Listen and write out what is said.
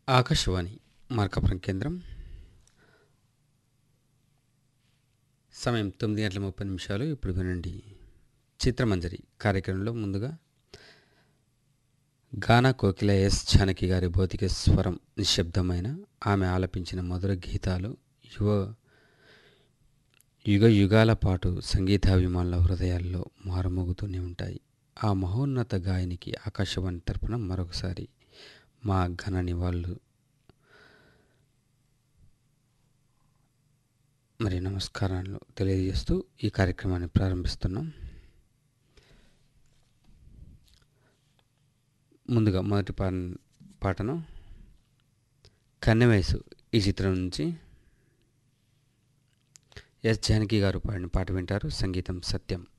ఆకాశవాణి మార్కాపురం కేంద్రం సమయం తొమ్మిది గంటల ముప్పై నిమిషాలు ఇప్పుడు వినండి చిత్రమంజరి కార్యక్రమంలో ముందుగా గానా కోకిల ఎస్ జానకి గారి భౌతిక స్వరం నిశ్శబ్దమైన ఆమె ఆలపించిన మధుర గీతాలు యువ యుగ యుగాల పాటు సంగీతాభిమానుల హృదయాల్లో మారుమోగుతూనే ఉంటాయి ఆ మహోన్నత గాయనికి ఆకాశవాణి తరపున మరొకసారి మా ఘన నివాళులు మరి నమస్కారాలు తెలియజేస్తూ ఈ కార్యక్రమాన్ని ప్రారంభిస్తున్నాం ముందుగా మొదటి పా పాటను కన్నెవయసు ఈ చిత్రం నుంచి ఎస్ జానకి గారు పాడిన పాట వింటారు సంగీతం సత్యం